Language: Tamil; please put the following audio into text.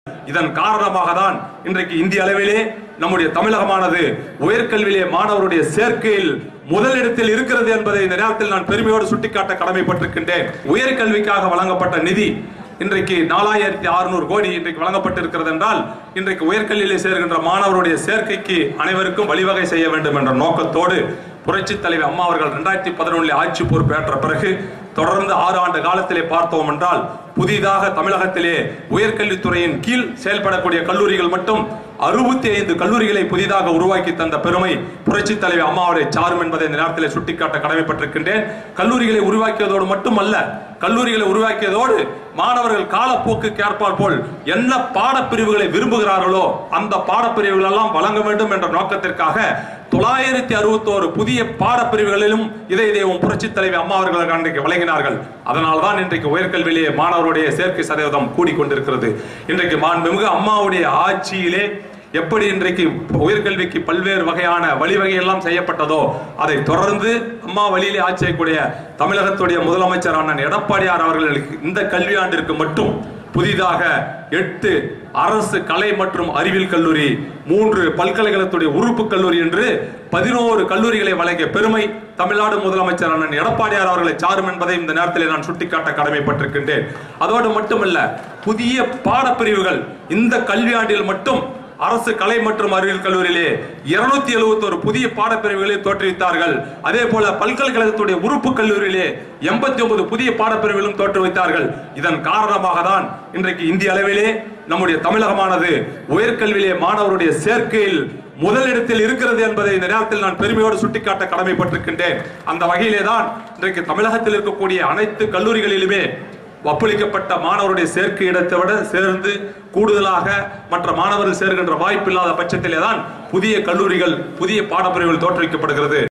இதன் காரணமாக தான் இன்றைக்கு இந்திய அளவிலே நம்முடைய தமிழகமானது உயர்கல்வியிலே மாணவருடைய சேர்க்கையில் முதலிடத்தில் இருக்கிறது என்பதை இந்த நேரத்தில் நான் பெருமையோடு சுட்டிக்காட்ட கடமைப்பட்டிருக்கின்றேன் உயர்கல்விக்காக வழங்கப்பட்ட நிதி இன்றைக்கு நாலாயிரத்தி அறுநூறு கோடி இன்றைக்கு வழங்கப்பட்டிருக்கிறது என்றால் இன்றைக்கு உயர்கல்வியிலே சேர்கின்ற மாணவருடைய சேர்க்கைக்கு அனைவருக்கும் வழிவகை செய்ய வேண்டும் என்ற நோக்கத்தோடு புரட்சி தலைவி அம்மா அவர்கள் இரண்டாயிரத்தி பதினொன்றில் ஆட்சி பொறுப்பேற்ற பிறகு தொடர்ந்து ஆறு ஆண்டு காலத்திலே பார்த்தோம் என்றால் புதிதாக தமிழகத்திலே உயர்கல்வித்துறையின் கீழ் செயல்படக்கூடிய கல்லூரிகள் மட்டும் அறுபத்தி ஐந்து கல்லூரிகளை புதிதாக உருவாக்கி தந்த பெருமை புரட்சி தலைவி அம்மாவுடைய சாரும் என்பதை இந்த நேரத்தில் சுட்டிக்காட்ட கடமைப்பட்டிருக்கின்றேன் கல்லூரிகளை உருவாக்கியதோடு மட்டுமல்ல கல்லூரிகளை உருவாக்கியதோடு மாணவர்கள் காலப்போக்குக்கு ஏற்பார் போல் என்ன பாடப்பிரிவுகளை விரும்புகிறார்களோ அந்த பாடப்பிரிவுகள் எல்லாம் வழங்க வேண்டும் என்ற நோக்கத்திற்காக தொள்ளாயிரத்தி அறுபத்தோரு புதிய பாடப்பிரிவுகளிலும் இதை தெய்வம் புரட்சி தலைவி அம்மா அவர்கள் அன்றைக்கு வழங்கினார்கள் அதனால்தான் இன்றைக்கு உயர்கல்வியிலே மாணவருடைய சேர்க்கை சதவீதம் கூடிக்கொண்டிருக்கிறது இன்றைக்கு மாண்புமிகு அம்மாவுடைய ஆட்சியிலே எப்படி இன்றைக்கு உயர்கல்விக்கு பல்வேறு வகையான வழிவகை எல்லாம் செய்யப்பட்டதோ அதை தொடர்ந்து அம்மா வழியிலே ஆட்சி செய்யக்கூடிய தமிழகத்துடைய முதலமைச்சர் அண்ணன் எடப்பாடியார் அவர்களுக்கு இந்த கல்வியாண்டிற்கு மட்டும் புதிதாக எட்டு அரசு கலை மற்றும் அறிவியல் கல்லூரி மூன்று பல்கலைக்கழகத்துடைய உறுப்பு கல்லூரி என்று பதினோரு கல்லூரிகளை வழங்கிய பெருமை தமிழ்நாடு முதலமைச்சர் அண்ணன் எடப்பாடியார் அவர்களை சாரும் என்பதை இந்த நேரத்தில் நான் சுட்டிக்காட்ட கடமைப்பட்டிருக்கின்றேன் அதோடு மட்டுமல்ல புதிய பாடப்பிரிவுகள் இந்த கல்வியாண்டில் மட்டும் அரசு கலை மற்றும் அறிவியல் கல்லூரியிலே இருநூத்தி எழுபத்தோரு புதிய பாடப்பிரிவுகளை தோற்றுவித்தார்கள் அதே போல பல்கலைக்கழகத்துடைய உறுப்பு கல்லூரியிலே எண்பத்தி ஒன்பது புதிய பாடப்பிரிவுகளும் தோற்றுவித்தார்கள் இதன் காரணமாக தான் இன்றைக்கு இந்திய அளவிலே நம்முடைய தமிழகமானது உயர்கல்வியிலே மாணவருடைய சேர்க்கையில் முதலிடத்தில் இருக்கிறது என்பதை இந்த நேரத்தில் நான் பெருமையோடு சுட்டிக்காட்ட கடமைப்பட்டிருக்கின்றேன் அந்த வகையிலே தான் இன்றைக்கு தமிழகத்தில் இருக்கக்கூடிய அனைத்து கல்லூரிகளிலுமே வப்பளிக்கப்பட்ட மாணவருடைய சேர்க்கை இடத்தை விட சேர்ந்து கூடுதலாக மற்ற மாணவர்கள் சேர்கின்ற வாய்ப்பு இல்லாத பட்சத்திலே தான் புதிய கல்லூரிகள் புதிய பாடப்பிரிவுகள் தோற்றுவிக்கப்படுகிறது